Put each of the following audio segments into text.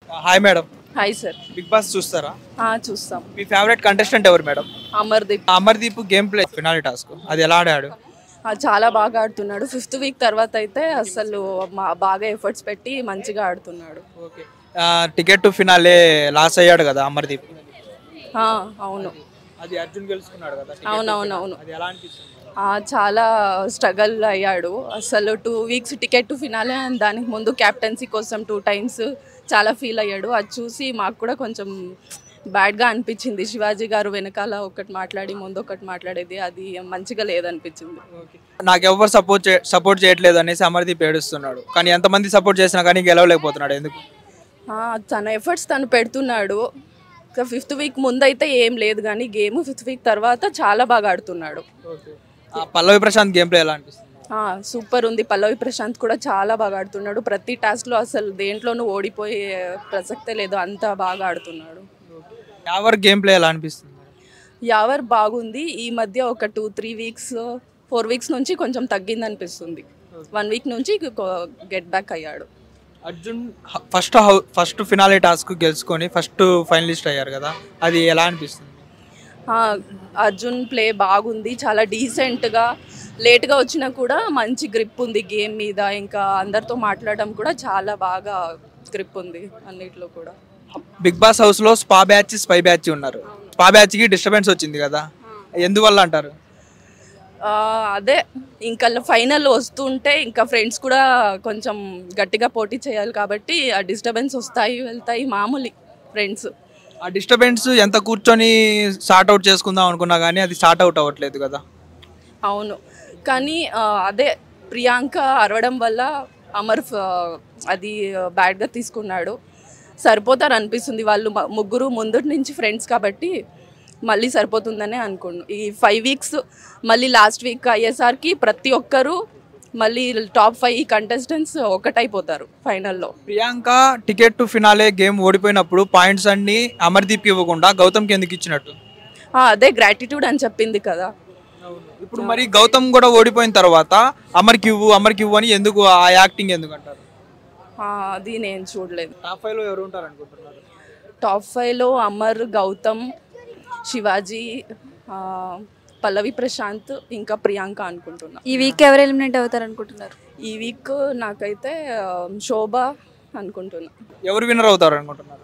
Hi madam hi sir big boss చూస్తారా చూస్తాం మీ ఫేవరెట్ కంటెస్టెంట్ ఎవరు madam Amardeep Amardeep game play finale task అది ఎలా ఆడాడు ఆ, చాలా బాగా ఆడుతున్నాడు ఫిఫ్త్ వీక్ తర్వాత అయితే అసలు మా- బాగా ఎఫర్ట్స్ పెట్టి మంచిగా ఆడుతున్నాడు okay ticket to finale loss అయ్యాడు కదా అమర్దీప్ ఆ, అవును అది అర్జున్ గెలుచుకున్నాడు కదా ticket to అవునవునవును. finale. అది ఎలా అనిపిస్తుంది ఆ, చాలా స్ట్రగల్ అయ్యాడు అసలు two weeks ticket to finale and దానికి ముందు క్యాప్టెన్సీ కోసం టూ టైమ్స్ చాలా ఫీల్ అయ్యాడు అది చూసి మాకు కూడా కొంచెం బ్యాడ్గా అనిపించింది శివాజీ గారు వెనకాల ఒకటి మాట్లాడి ముందు ఒకటి మాట్లాడేది అది మంచిగా లేదనిపించింది నాకు ఎవరు సపోర్ట్ చే సపోర్ట్ చేయట్లేదు అనేసి అమర్దీప్ ఏడుస్తున్నాడు కానీ ఎంతమంది సపోర్ట్ చేసినా కానీ గెలవలేకపోతున్నాడు ఎందుకు ఆ, తన ఎఫర్ట్స్ తను పెడుతున్నాడు ఫిఫ్త్ వీక్ ముందైతే ఏం లేదు కానీ గేమ్ ఫిఫ్త్ వీక్ తర్వాత చాలా బాగా ఆడుతున్నాడు ఆ పల్లవి ప్రశాంత్ గేమ్ ప్లే ఎలా అనిపిస్తుంది ఆ, సూపర్ ఉంది పల్లవి ప్రశాంత్ కూడా చాలా బాగా ఆడుతున్నాడు ప్రతి టాస్క్లో అసలు దేంట్లోనూ ఓడిపోయే ప్రసక్తే లేదు అంత బాగా ఆడుతున్నాడు యావర్ గేమ్ ప్లే ఎలా అనిపిస్తుంది యావర్ బాగుంది ఈ మధ్య ఒక two three weeks four weeks నుంచి కొంచెం తగ్గింది అనిపిస్తుంది వన్ వీక్ నుంచి గెట్ బ్యాక్ అయ్యాడు Arjun first how first finale task గెలుచుకొని ఫస్ట్ ఫైనలిస్ట్ అయ్యారు కదా అది ఎలా అనిపిస్తుంది ఆ, అర్జున్ ప్లే బాగుంది చాలా డీసెంట్గా లేట్గా వచ్చినా కూడా మంచి గ్రిప్ ఉంది గేమ్ మీద ఇంకా అందరితో మాట్లాడడం కూడా చాలా బాగా గ్రిప్ ఉంది అన్నిట్లో కూడా బిగ్ బాస్ హౌస్ లో స్పా బ్యాచ్ స్పై బ్యాచ్ ఉన్నారు స్పా బ్యాచ్ కి డిస్టర్బెన్స్ వచ్చింది కదా ఎందువల్ల అంటారు ఆ, అదే ఇంకా ఫైనల్ వస్తుంటే ఇంకా ఫ్రెండ్స్ కూడా కొంచెం గట్టిగా పోటీ చేయాలి కాబట్టి ఆ డిస్టర్బెన్స్ వస్తాయి వెళ్తాయి మామూలు ఫ్రెండ్స్ ఆ డిస్టర్బెన్స్ ఎంత కూర్చొని సార్ట్ అవుట్ చేసుకుందాం అనుకున్నా కానీ అది సార్ట్ అవుట్ అవ్వట్లేదు కదా అవును కానీ ఆ, అదే ప్రియాంక అరవడం వల్ల అమర్ ఫ- అది బ్యాడ్గా తీసుకున్నాడు సరిపోతారు అనిపిస్తుంది వాళ్ళు మ- ముగ్గురు ముందు నుంచి ఫ్రెండ్స్ కాబట్టి మళ్ళీ సరిపోతుందనే అనుకున్నాను ఈ ఫైవ్ వీక్స్ మళ్ళీ లాస్ట్ వీక్ అయ్యేసరికి ప్రతి ఒక్కరు మళ్ళీ టాప్ ఫైవ్ కంటెస్టెంట్స్ ఒకటైపోతారు ఫైనల్లో Priyanka ticket to finale game ఓడిపోయినప్పుడు పాయింట్స్ అన్ని అమర్దీప్కి ఇవ్వకుండా గౌతమ్కి ఎందుకు ఇచ్చినట్టు అదే గ్రాటిట్యూడ్ అని చెప్పింది కదా ఇప్పుడు మరి గౌతమ్ కూడా ఓడిపోయిన తర్వాత అమర్కి ఇవ్వు అమర్కి ఇవ్వు అని ఎందుకు ఆ యాక్టింగ్ ఎందుకు అంటారు ఆ, అది నేను చూడలేదు టాప్ ఫైవ్ లో ఎవరు ఉంటారు అనుకుంటున్నారు టాప్ ఫైవ్లో అమర్ గౌతమ్ శివాజీ ఆ, పల్లవి ప్రశాంత్ ఇంకా ప్రియాంక అనుకుంటున్నా ఈ వీక్ ఎవరు ఎలిమినేట్ అవుతారు అనుకుంటున్నారు ఈ వీక్ నాకైతే ఆ, శోభ అనుకుంటున్నా ఎవరు విన్నర్ అవుతారు అనుకుంటున్నారు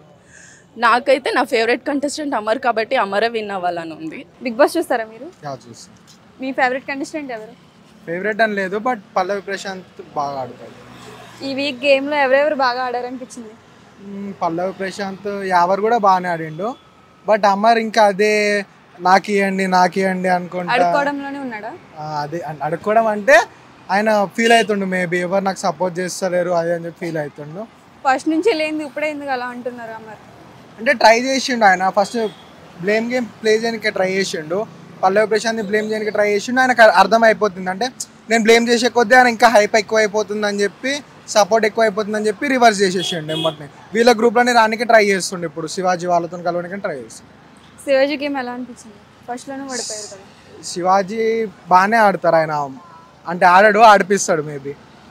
నాకైతే నా ఫేవరెట్ కంటెస్టెంట్ అమర్ కాబట్టి అమరే విన్ అవ్వాలని ఉంది బిగ్ బాస్ చూస్తారా మీరు చూస్తాం మీ ఫేవరెట్ కంటెస్టెంట్ ఎవరు ఫేవరెట్ అని లేదు బట్ పల్లవి ప్రశాంత్ బాగా ఆడతాడు ఈ వీక్ గేమ్లో ఎవరెవరు బాగా ఆడారనిపించింది మ్మ్, పల్లవి ప్రశాంత్ యావర్ కూడా బాగానే ఆడిండు బట్ అమర్ ఇంకా అదే నాకు ఇవ్వండి నాకు ఇవ్వండి అనుకుంటా అడుక్కోవడంలోనే ఉన్నాడా ఆ, అదే అన్- అడుక్కోవడం అంటే ఆయన ఫీల్ అవుతుండు మేబీ ఎవరు నాకు సపోర్ట్ చేస్తలేరు అది అని చెప్పి ఫీల్ అవుతుండు ఫస్ట్ నుంచి లేనిది ఇప్పుడే ఎందుకు అలా అంటున్నారు అమర్ అంటే ట్రై చేసిండు ఆయన ఫస్ట్ బ్లేమ్ గేమ్ ప్లే చేయడానికి ట్రై చేసిండు పల్లవి ప్రశాంత్ బ్లేమ్ చేయడానికి ట్రై చేసిండు ఆయనకు అర్థం అయిపోతుంది అంటే నేను బ్లేమ్ చేసే కొద్దీ ఆయన ఇంకా హైప్ ఎక్కువ అయిపోతుంది అని చెప్పి సపోర్ట్ ఎక్కువ అయిపోతుంది అని చెప్పి రివర్స్ చేసేసిండు ఎంబటిని వీళ్ళ గ్రూప్లోనే రానికి ట్రై చేస్తుండే ఇప్పుడు శివాజీ వాళ్ళతో కలవడానికి ట్రై చేస్తుండు శివాజీ గేమ్ ఎలా అనిపించింది ఫస్ట్లోనే పడిపోయారు కదా శివాజీ బాగానే ఆడతారు ఆయన అంటే ఆడడు ఆడిపిస్తాడు మేబీ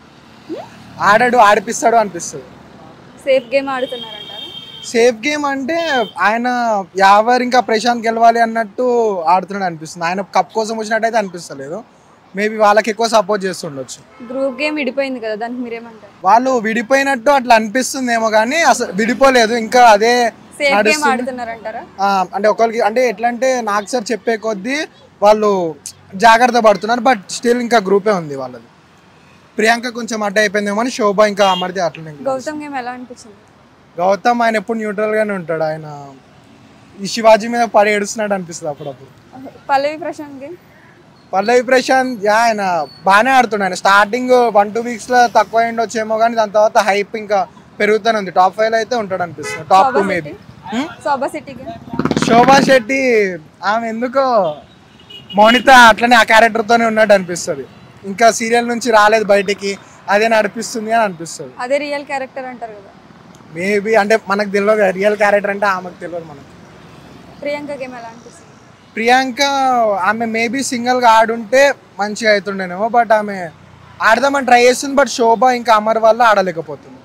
ఆడడు ఆడిపిస్తాడు అనిపిస్తుంది సేఫ్ గేమ్ ఆడుతున్నారంటారా సేఫ్ గేమ్ అంటే ఆయన యావర్ ఇంకా ప్రశాంత్ గెలవాలి అన్నట్టు ఆడుతున్నాడు అనిపిస్తుంది ఆయన కప్ కోసం వచ్చినట్టయితే అనిపిస్తలేదు మేబీ వాళ్ళకి ఎక్కువ సపోర్ట్ చేస్తుండొచ్చు గ్రూప్ గేమ్ విడిపోయింది కదా దానికి మీరేమంటారు వాళ్ళు విడిపోయినట్టు అట్లా అనిపిస్తుంది ఏమో కానీ అసలు విడిపోలేదు ఇంకా అదే సేఫ్ గేమ్ నడుస్తుంది. ఆడుతున్నారంటారా ఆ, అంటే ఒకరికి అంటే ఎట్లా అంటే నాకు సార్ చెప్పే కొద్దీ వాళ్ళు జాగ్రత్త పడుతున్నారు బట్ స్టిల్ ఇంకా గ్రూపే ఉంది వాళ్ళది ప్రియాంక కొంచెం అడ్డ అయిపోయిందేమో అని శోభ ఇంకా అమర్ది అట్లనే ఇంకా. గౌతమ్ గేమ్ ఎలా అనిపించింది గౌతమ్ ఆయన ఎప్పుడు న్యూట్రల్ గానే ఉంటాడు ఆయన ఈ శివాజీ మీద పడి ఏడుస్తున్నాడు అనిపిస్తుంది అప్పుడప్పుడు పల్లవి ప్రశాంత్ గేమ్ పల్లవి ప్రశాంత్ యా ఆయన బాగానే ఆడుతున్నాడు ఆయన స్టార్టింగ్ వన్ టూ వీక్స్ లో తక్కువ ఉండొచ్చేమో కానీ దాని తర్వాత హైప్ ఇంకా పెరుగుతూనే ఉంది టాప్ ఫైవ్ లో అయితే ఉంటాడు అనిపిస్తుంది top two maybe Shobha Shetty game Shobha Shetty ఆమె ఎందుకో మౌనిత అట్లనే ఆ క్యారెక్టర్ తోనే ఉన్నట్టు అనిపిస్తుంది ఇంకా సీరియల్ నుంచి రాలేదు బయటికి అదే నడిపిస్తుంది అని అనిపిస్తుంది అదే రియల్ క్యారెక్టర్ అంటారు కదా మేబీ అంటే మనకు తెలియదు రియల్ క్యారెక్టర్ అంటే ఆమెకు తెలియదు మనకు ప్రియాంక గేమ్ ఎలా అనిపిస్తుంది ప్రియాంక ఆమె మేబీ సింగిల్గా ఆడుంటే మంచిగా అవుతుండేనేమో బట్ ఆమె ఆడదామని ట్రై చేస్తుంది బట్ శోభ ఇంకా అమర్ వల్ల ఆడలేకపోతుంది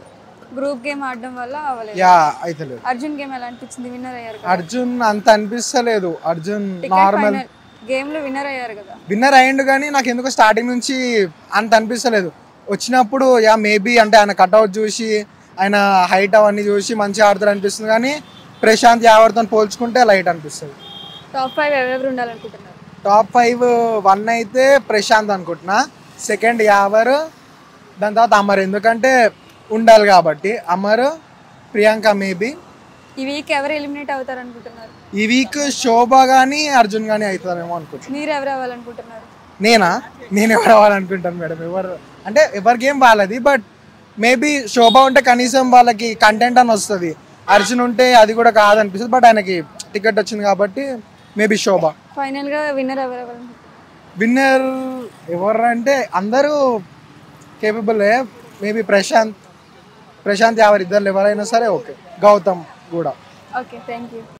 గ్రూప్ గేమ్ ఆడడం వల్ల అవ్వలేదు యా అయితలేదు అర్జున్ గేమ్ ఎలా అనిపించింది విన్నర్ అయ్యారు కదా అర్జున్ అంత అనిపిస్తలేదు అర్జున్ నార్మల్ గేమ్ లో విన్నర్ అయ్యారు కదా విన్నర్ అయ్యిండు కానీ నాకు ఎందుకో స్టార్టింగ్ నుంచి అంత అనిపిస్తలేదు వచ్చినప్పుడు యా మేబీ అంటే ఆయన కట్అవుట్ చూసి ఆయన హైట్ అవన్నీ చూసి మంచిగా ఆడుతారు అనిపిస్తుంది కానీ ప్రశాంత్ యావర్తో పోల్చుకుంటే లైట్ అనిపిస్తుంది టాప్ ఫైవ్ ఎవరెవరు ఉండాలనుకుంటున్నారు టాప్ ఫైవ్ వన్ అయితే ప్రశాంత్ అనుకుంటున్నా సెకండ్ యావర్ దాని తర్వాత అమర్ ఎందుకంటే ఉండాలి కాబట్టి అమర్ ప్రియాంక మేబీ ఈ వీక్ ఎవరు ఎలిమినేట్ అవుతారు అనుకుంటున్నారు ఈ వీక్ శోభ కానీ అర్జున్ కానీ అవుతారేమో అనుకుంటున్నాను మీరు ఎవరు అవ్వాలనుకుంటున్నారు నేనా నేను ఎవరు అవ్వాలనుకుంటాను మేడం ఎవరు అంటే ఎవరి గేమ్ వాళ్ళది బట్ మేబీ శోభ ఉంటే కనీసం వాళ్ళకి కంటెంట్ అని వస్తుంది అర్జున్ ఉంటే అది కూడా కాదనిపిస్తుంది బట్ ఆయనకి టికెట్ వచ్చింది కాబట్టి మేబీ శోభ ఫైనల్ గా విన్నర్ ఎవరు అవ్వాలనుకుంటున్నారు విన్నర్ ఎవరు అంటే అందరూ కేపబుల్ మేబీ ప్రశాంత్ ప్రశాంత్ ఎవరు ఇద్దరు ఎవరైనా సరే ఓకే గౌతమ్ కూడా ఓకే థ్యాంక్ యూ